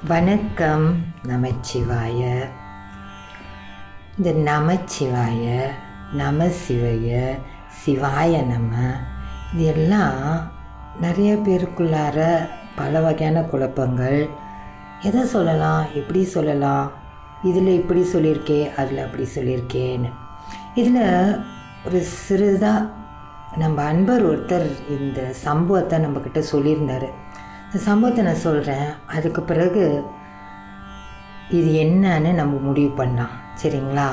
வணக்கம் நமச்சிவாய இந்த நமச்சிவாய நம சிவய சிவாய நம இது எல்லாம் நிறைய பேருக்குள்ளார பல வகையான குழப்பங்கள் எதை சொல்லலாம் எப்படி சொல்லலாம் இதில் இப்படி சொல்லியிருக்கே அதில் அப்படி சொல்லியிருக்கேன்னு இதில் ஒரு சிறிதாக நம்ம அன்பர் ஒருத்தர் இந்த சம்பவத்தை நம்மக்கிட்ட சொல்லியிருந்தார் இந்த சம்பவத்தை நான் சொல்கிறேன் அதுக்கு பிறகு இது என்னன்னு நம்ம முடிவு பண்ணலாம் சரிங்களா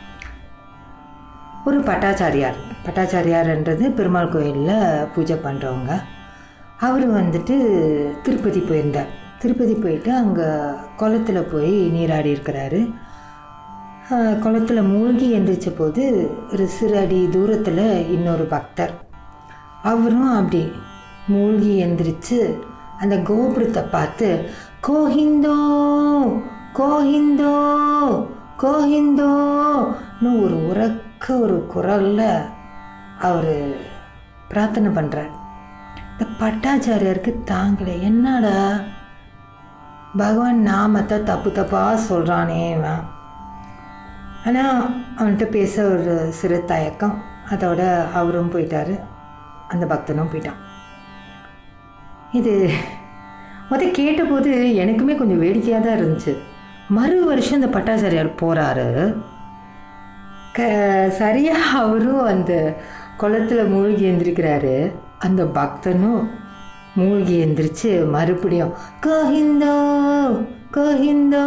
ஒரு பட்டாச்சாரியார் பட்டாச்சாரியார்ன்றது பெருமாள் கோயிலில் பூஜை பண்ணுறவங்க அவர் வந்துட்டு திருப்பதி போயிருந்தார் திருப்பதி போயிட்டு அங்கே குளத்தில் போய் நீராடி இருக்கிறாரு குளத்தில் மூழ்கி எந்திரிச்ச போது ஒரு சிறு அடி தூரத்தில் இன்னொரு பக்தர் அவரும் அப்படி மூழ்கி எந்திரிச்சு அந்த கோபுரத்தை பார்த்து கோஹிந்தோ கோஹிந்தோ கோஹிந்தோன்னு ஒரு உறக்க ஒரு குரலில் அவர் பிரார்த்தனை பண்ணுறார் இந்த பட்டாச்சாரியாருக்கு தாங்கலை என்னடா பகவான் நாமத்தை தப்பு தப்பாக சொல்கிறானே இவன் ஆனால் அவன்கிட்ட பேச ஒரு சிறு தயக்கம் அதோட அவரும் போயிட்டார் அந்த பக்தனும் போயிட்டான் இது முத கேட்டபோது எனக்குமே கொஞ்சம் வேடிக்கையாக தான் இருந்துச்சு மறு வருஷம் இந்த பட்டாச்சாரியார் போகிறாரு க சரியாக அவரும் அந்த குளத்தில் மூழ்கி எழுந்திருக்கிறாரு அந்த பக்தனும் மூழ்கி எந்திரிச்சு மறுபடியும் கோஹிந்தோ கோஹிந்தோ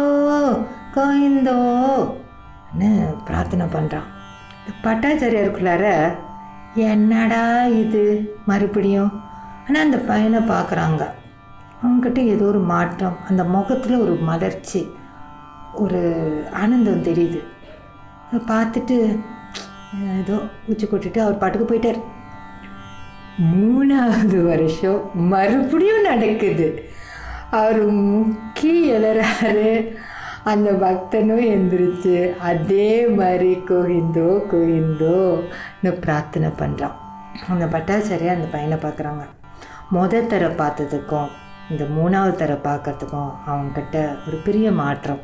கோஹிந்தோன்னு பிரார்த்தனை பண்ணுறான் பட்டாச்சாரியாருக்குள்ளார என்னடா இது மறுபடியும் ஆனால் அந்த பையனை பார்க்குறாங்க அவங்ககிட்ட ஏதோ ஒரு மாற்றம் அந்த முகத்தில் ஒரு மலர்ச்சி ஒரு ஆனந்தம் தெரியுது அதை பார்த்துட்டு ஏதோ உச்சி கொட்டிட்டு அவர் பாட்டுக்கு போயிட்டார் மூணாவது வருஷம் மறுபடியும் நடக்குது அவர் முக்கி எழறாரு அந்த பக்தனும் எந்திரிச்சு அதே மாதிரி கோவிந்தோ கோவிந்தோன்னு பிரார்த்தனை பண்ணுறான் அந்த பட்டாச்சாரியா அந்த பையனை பார்க்குறாங்க முத தர பார்த்ததுக்கும் இந்த மூணாவது தர பார்க்கறதுக்கும் அவங்கக்கிட்ட ஒரு பெரிய மாற்றம்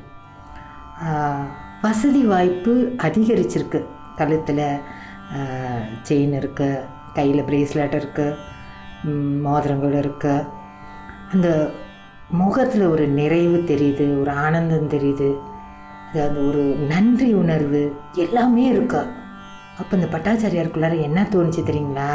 வசதி வாய்ப்பு அதிகரிச்சிருக்கு கழுத்தில் செயின் இருக்குது கையில் ப்ரேஸ்லெட் இருக்குது மோதிரங்கள் இருக்குது அந்த முகத்தில் ஒரு நிறைவு தெரியுது ஒரு ஆனந்தம் தெரியுது அது அந்த ஒரு நன்றி உணர்வு எல்லாமே இருக்கா அப்போ இந்த பட்டாச்சாரியாருக்குள்ளார என்ன தோணுச்சு தெரியுங்களா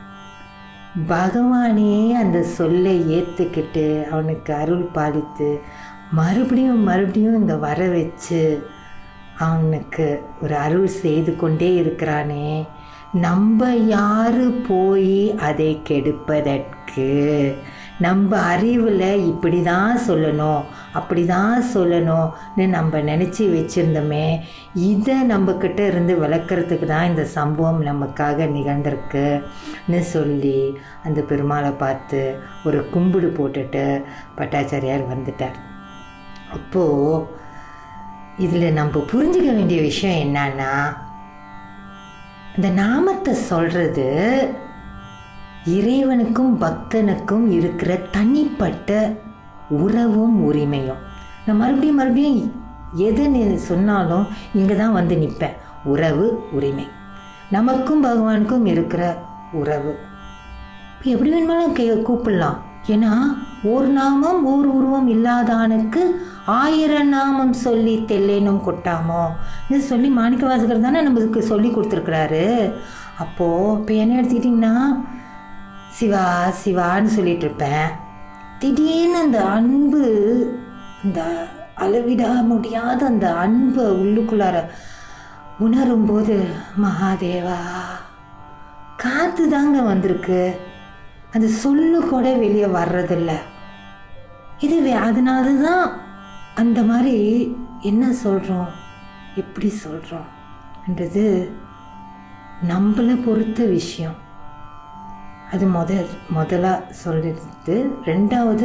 பகவானே அந்த சொல்லை ஏற்றுக்கிட்டு அவனுக்கு அருள் பாலித்து மறுபடியும் மறுபடியும் இங்கே வர வச்சு அவனுக்கு ஒரு அருள் செய்து கொண்டே இருக்கிறானே நம்ம யாரு போய் அதை கெடுப்பதற்கு நம்ம அறிவில் இப்படி தான் சொல்லணும் அப்படி தான் சொல்லணும்னு நம்ம நினச்சி வச்சுருந்தோமே இதை நம்மக்கிட்ட இருந்து விளக்குறதுக்கு தான் இந்த சம்பவம் நமக்காக நிகழ்ந்திருக்குன்னு சொல்லி அந்த பெருமாளை பார்த்து ஒரு கும்பிடு போட்டுட்டு பட்டாச்சாரியார் வந்துட்டார் அப்போது இதில் நம்ம புரிஞ்சுக்க வேண்டிய விஷயம் என்னன்னா இந்த நாமத்தை சொல்கிறது இறைவனுக்கும் பக்தனுக்கும் இருக்கிற தனிப்பட்ட உறவும் உரிமையும் நான் மறுபடியும் மறுபடியும் எது நீ சொன்னாலும் இங்கே தான் வந்து நிற்பேன் உறவு உரிமை நமக்கும் பகவானுக்கும் இருக்கிற உறவு இப்போ எப்படி வேணுமாலும் கே கூப்பிடலாம் ஏன்னா ஒரு நாமம் ஓர் உருவம் இல்லாதானுக்கு ஆயிரம் நாமம் சொல்லி தெல்லேனும் கொட்டாமோ இது சொல்லி மாணிக்க வாசகர் தானே நம்மளுக்கு சொல்லி கொடுத்துருக்குறாரு அப்போது இப்போ என்ன எடுத்துக்கிட்டிங்கன்னா சிவா சிவான்னு சொல்லிட்டு இருப்பேன் திடீர்னு அந்த அன்பு இந்த அளவிட முடியாத அந்த அன்பை உள்ளுக்குள்ளார உணரும்போது மகாதேவா காற்று தாங்க வந்திருக்கு அந்த சொல்லு கூட வெளியே வர்றதில்ல இது அதனால தான் அந்த மாதிரி என்ன சொல்கிறோம் எப்படி சொல்கிறோம்ன்றது நம்மளை பொறுத்த விஷயம் அது முத முதலாக சொல்லிட்டு ரெண்டாவது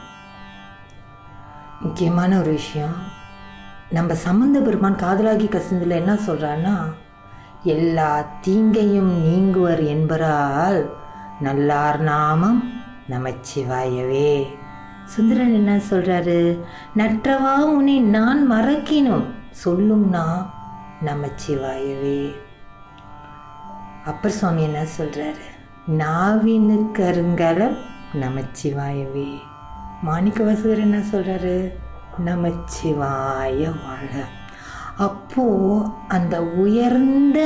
முக்கியமான ஒரு விஷயம் நம்ம சம்பந்த பெருமான் காதலாகி கசிந்தில் என்ன சொல்கிறான்னா எல்லா தீங்கையும் நீங்குவர் என்பரால் நல்லார் நாமம் நமச்சிவாயவே சுந்தரன் என்ன சொல்கிறாரு நற்றவா உன்னை நான் மறக்கினும் சொல்லும்னா நமச்சிவாயவே அப்பர் சுவாமி என்ன சொல்கிறாரு நாவினு கருங்கலம் நமச்சிவாயவே மாணிக்க வாசகர் என்ன சொல்கிறாரு நமச்சிவாய வாழ அப்போது அந்த உயர்ந்த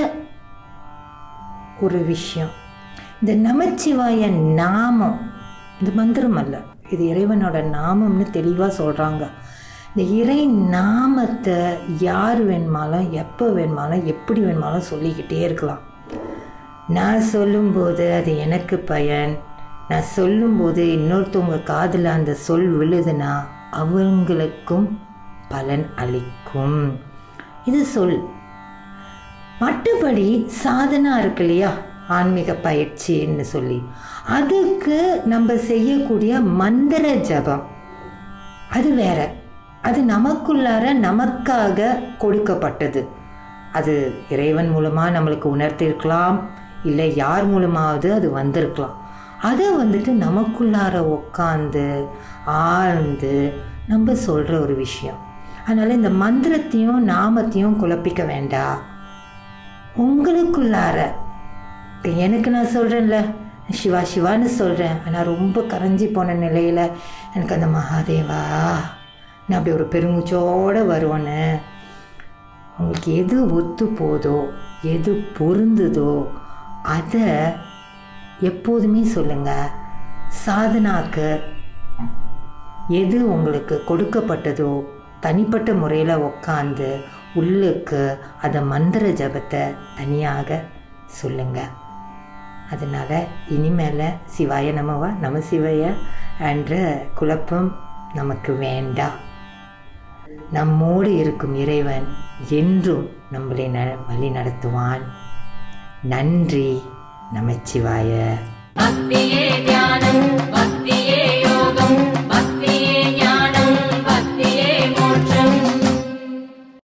ஒரு விஷயம் இந்த நமச்சிவாய நாமம் இது மந்திரம் அல்ல இது இறைவனோட நாமம்னு தெளிவாக சொல்கிறாங்க இந்த இறை நாமத்தை யார் வேணுமாலும் எப்போ வேணுமாலும் எப்படி வேணுமாலும் சொல்லிக்கிட்டே இருக்கலாம் நான் சொல்லும்போது அது எனக்கு பயன் நான் சொல்லும்போது இன்னொருத்தவங்க காதில் அந்த சொல் விழுதுன்னா அவங்களுக்கும் பலன் அளிக்கும் இது சொல் மற்றபடி சாதனா இருக்கு இல்லையா ஆன்மீக பயிற்சின்னு சொல்லி அதுக்கு நம்ம செய்யக்கூடிய மந்திர ஜபம் அது வேற அது நமக்குள்ளார நமக்காக கொடுக்கப்பட்டது அது இறைவன் மூலமாக நம்மளுக்கு உணர்த்திருக்கலாம் இல்லை யார் மூலமாவது அது வந்திருக்கலாம் அதை வந்துட்டு நமக்குள்ளார உட்காந்து ஆழ்ந்து நம்ம சொல்கிற ஒரு விஷயம் அதனால் இந்த மந்திரத்தையும் நாமத்தையும் குழப்பிக்க வேண்டாம் உங்களுக்குள்ளார இப்ப எனக்கு நான் சொல்கிறேன்ல சிவா சிவான்னு சொல்கிறேன் ஆனால் ரொம்ப கரைஞ்சி போன நிலையில் எனக்கு அந்த மகாதேவா நான் அப்படி ஒரு பெருமூச்சோடு வருவேன்னு உங்களுக்கு எது ஒத்து போதோ எது பொருந்துதோ அதை எப்போதுமே சொல்லுங்கள் சாதனாக்கு எது உங்களுக்கு கொடுக்கப்பட்டதோ தனிப்பட்ட முறையில் உக்காந்து உள்ளுக்கு அந்த மந்திர ஜபத்தை தனியாக சொல்லுங்கள் அதனால் இனிமேல் சிவாய நமவா நம சிவைய என்ற குழப்பம் நமக்கு வேண்டாம் நம்மோடு இருக்கும் இறைவன் என்றும் நம்மளை ந வழி நடத்துவான் நன்றி நமச்சிவாய பக்தியே தியானம் பக்தியே யோகம்